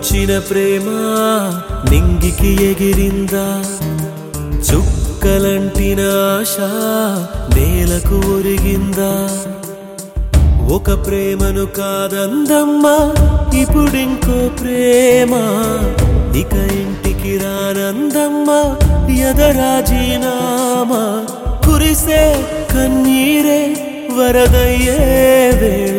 రెక్కలొచ్చిన ప్రేమ నింగికి ఎగిరిందా చుక్కలంటిన ఆశ నేలకు ఒరిగిందా ఒక ప్రేమను కాదందమ్మా ఇప్పుడింకో ప్రేమ ఇక ఇంటికి రానందమ్మా ఎదరాజీనామా కురిసే కన్నీరే వరదయ్యే వేళ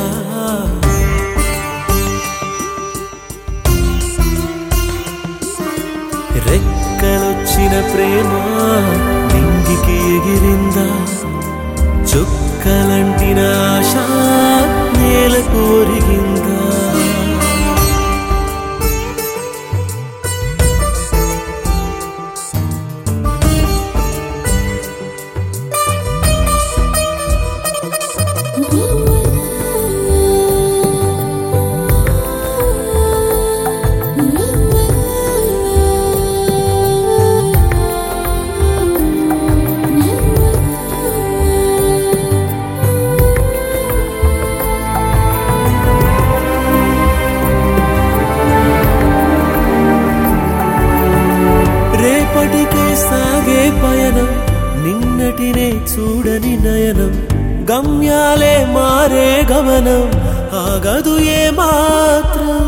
రెక్కలొచ్చిన ప్రేమ నింగికి ఎగిరిందా చుక్కలంటిన ఆశ నేలకు ఒరిగిందా రేపటికే సాగే పయనం నిన్నటినే చూడని నయనం గమ్యాలే మారే గమనం ఆగదు ఏ మాత్రం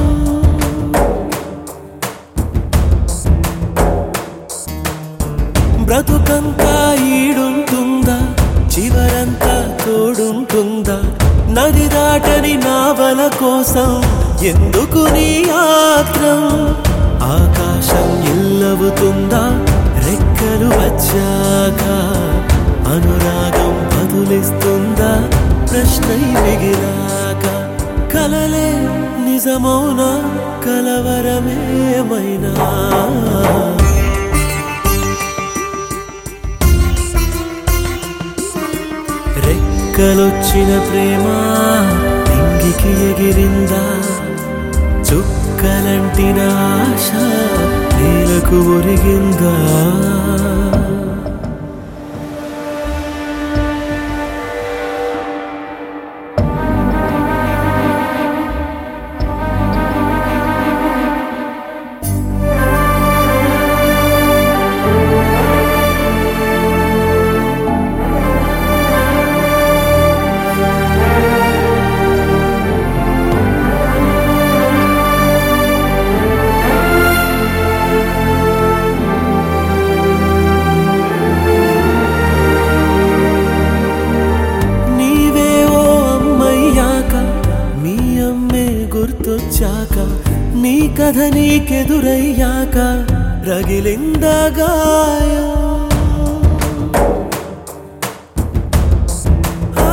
బ్రతుకంతా ఈడుంటుందా చివరంతా తోడుంటుందా నది దాటని నావల కోసం ఎందుకు నీ ఆత్రం ఆకాశం ఎల్లవుతుందా రెక్కలు వచ్చాక అనురాగం బదులిస్తుందా ప్రశ్నై మిగిలాక కలలే నిజమౌనా కలవరమేమైనా రెక్కలొచ్చిన ప్రేమ నింగికి ఎగిరిందా చుక్కలంటిన ఆశ నేలకు ఒరిగిందా నీవే ఓ అమ్మయ్యాక మీ అమ్మే గుర్తొచ్చాక నీ కథ నీకెదురయ్యాక రగిలిందా గాయం ఆ,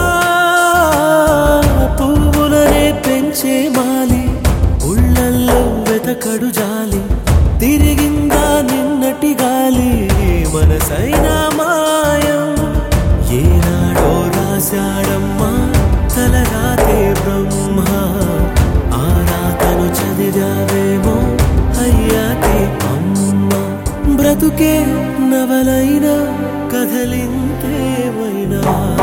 పువ్వులనే పెంచే మాలి ఉళ్ళల్లో వెతకడు జాలి తిరిగిందా నిన్నటి గాలి మనసైన మాయం ఏనాడో రాశాడమ్మా తలరాతే బ్రహ్మ ఆ రాతను చదివావేమో అయ్యాకే అమ్మ బ్రతుకే నవలైన కథలింతేమైనా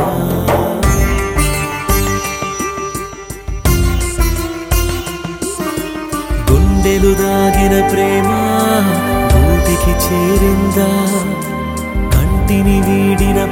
గుండెలు దాగిన ప్రేమ గూటికి చేరిందా కంటిని వీడిన